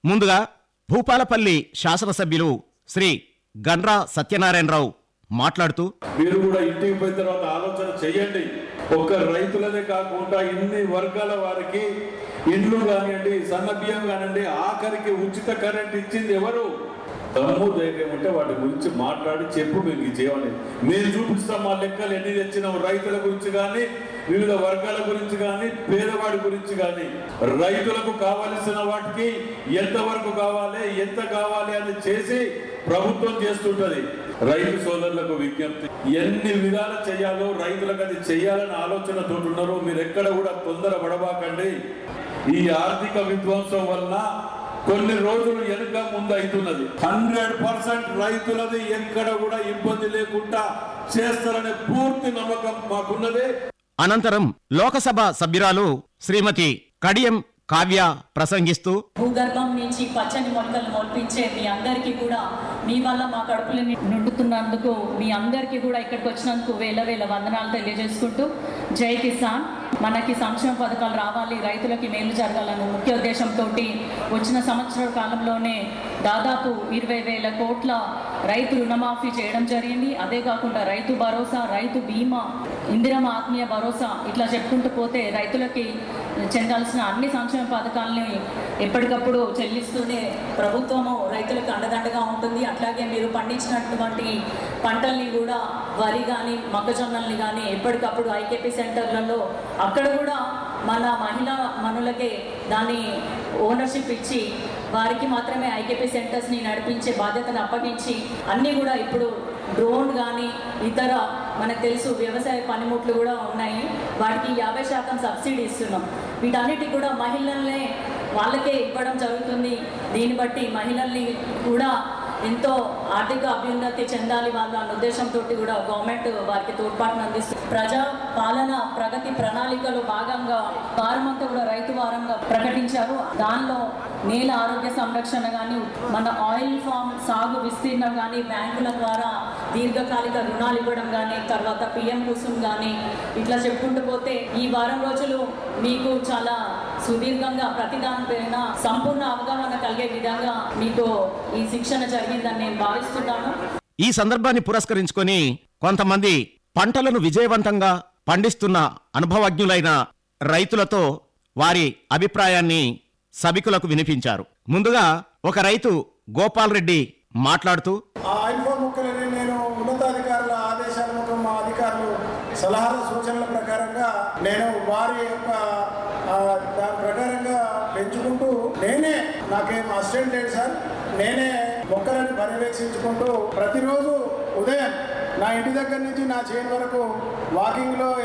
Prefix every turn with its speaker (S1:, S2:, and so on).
S1: ముందుగా భూపాలపల్లి శాసనసభ్యులు శ్రీ గండ్రా సత్యనారాయణరావు మాట్లాడుతూ
S2: మీరు కూడా ఇంటికి పోయిన తర్వాత ఆలోచన చేయండి ఒక్క రైతులనే కాకుండా ఇన్ని వర్గాల వారికి ఇండ్లు కానివ్వండి సన్న బియ్యం కానివ్వండి ఆఖరికి ఉచిత కరెంట్ ఇచ్చింది ఎవరు దమ్ము ధైర్యం ఉంటే వాటి గురించి మాట్లాడి చెప్పు మీకు ఇది చేయాలి మేము చూపిస్తాం మా లెక్కలు ఎన్ని తెచ్చినాం రైతుల గురించి కానీ వివిధ వర్గాల గురించి కానీ పేదవాడి గురించి కానీ రైతులకు కావలసిన వాటికి ఎంతవరకు కావాలి ఎంత కావాలి అని చేసి ప్రభుత్వం చేస్తుంటది రైతు సోదరులకు విజ్ఞప్తి ఎన్ని విధాలు చేయాలో రైతులకు అది చేయాలని ఆలోచనతో ఉన్నారు మీరు ఎక్కడ కూడా తొందర పడబాకండి ఈ ఆర్థిక విధ్వంసం వలన కొన్ని రోజులు వెనుక ముందు అవుతున్నది హండ్రెడ్ పర్సెంట్ రైతులది ఎక్కడ కూడా ఇబ్బంది లేకుండా చేస్తారనే పూర్తి నమ్మకం మాకున్నది
S1: అనంతరం లోకసభ సభ్యురాలు శ్రీమతి కడియం కావ్య ప్రసంగిస్తూ
S3: భూగర్భం నుంచి పచ్చని మొక్కలు మొలిపించే మీ అందరికీ కూడా మీ వల్ల మా కడుపులు ని- నిండుతున్నందుకు మీ అందరికీ కూడా ఇక్కడికి వచ్చినందుకు వేల వేల వందనాలు తెలియజేసుకుంటూ జై కిసాన్ మనకి సంక్షేమ పథకాలు రావాలి రైతులకి మేలు జరగాలన్న ముఖ్య ఉద్దేశంతో వచ్చిన సంవత్సర కాలంలోనే దాదాపు ఇరవై వేల కోట్ల రైతు రుణమాఫీ చేయడం జరిగింది అదే కాకుండా రైతు భరోసా రైతు బీమా ఇందిరమ ఆత్మీయ భరోసా ఇట్లా చెప్పుకుంటూ పోతే రైతులకి చెందాల్సిన అన్ని సంక్షేమ పథకాలని ఎప్పటికప్పుడు చెల్లిస్తూనే ప్రభుత్వము రైతులకు అండదండగా ఉంటుంది అట్లాగే మీరు పండించినటువంటి పంటల్ని కూడా వరి కానీ మొక్కజొన్నల్ని కానీ ఎప్పటికప్పుడు ఐకేపీ సెంటర్లలో అక్కడ కూడా మన మహిళా మనులకే దాన్ని ఓనర్షిప్ ఇచ్చి వారికి మాత్రమే ఐకేపీ సెంటర్స్ని నడిపించే బాధ్యతను అప్పగించి అన్నీ కూడా ఇప్పుడు డ్రోన్ కానీ ఇతర మనకు తెలుసు వ్యవసాయ పనిముట్లు కూడా ఉన్నాయి వాటికి యాభై శాతం సబ్సిడీ ఇస్తున్నాం వీటన్నిటికి కూడా మహిళల్నే వాళ్ళకే ఇవ్వడం జరుగుతుంది దీన్ని బట్టి మహిళల్ని కూడా ఎంతో ఆర్థిక అభ్యున్నతి చెందాలి వాళ్ళ అన్న ఉద్దేశంతో కూడా గవర్నమెంట్ వారికి తోడ్పాటును అందిస్తుంది ప్రజా పాలన ప్రగతి ప్రణాళికలో భాగంగా వారమంతా కూడా రైతు వారంగా ప్రకటించారు దానిలో నేల ఆరోగ్య సంరక్షణ కానీ మన ఆయిల్ ఫామ్ సాగు విస్తీర్ణం కానీ బ్యాంకుల ద్వారా దీర్ఘకాలిక రుణాలు ఇవ్వడం కానీ తర్వాత పిఎం కుసుమ్ కానీ ఇట్లా చెప్పుకుంటూ పోతే ఈ వారం రోజులు మీకు చాలా సుదీర్ఘంగా ప్రతి దానిపైన సంపూర్ణ అవగాహన కలిగే విధంగా మీకు ఈ శిక్షణ జరిగిందని నేను భావిస్తున్నాను
S1: ఈ సందర్భాన్ని పురస్కరించుకొని కొంతమంది పంటలను విజయవంతంగా పండిస్తున్న అనుభవజ్ఞులైన రైతులతో వారి అభిప్రాయాన్ని సభికులకు వినిపించారు ముందుగా ఒక రైతు గోపాల్ రెడ్డి మాట్లాడుతూ
S4: ఆ ఐఫోన్ ముక్కలని నేను ఉన్నతాధికారుల ఆదేశాల మొత్తం మా అధికారులు సలహాల సూచనల ప్రకారంగా నేను వారి యొక్క ఆ, దాని ప్రకారంగా పెంచుకుంటూ నేనే నాకేం అసిస్టెంట్ లేదు సార్ నేనే మొక్కలను పర్యవేక్షించుకుంటూ ప్రతిరోజు ఉదయం నా ఇంటి దగ్గర నుంచి నా చేను వరకు వాకింగ్లో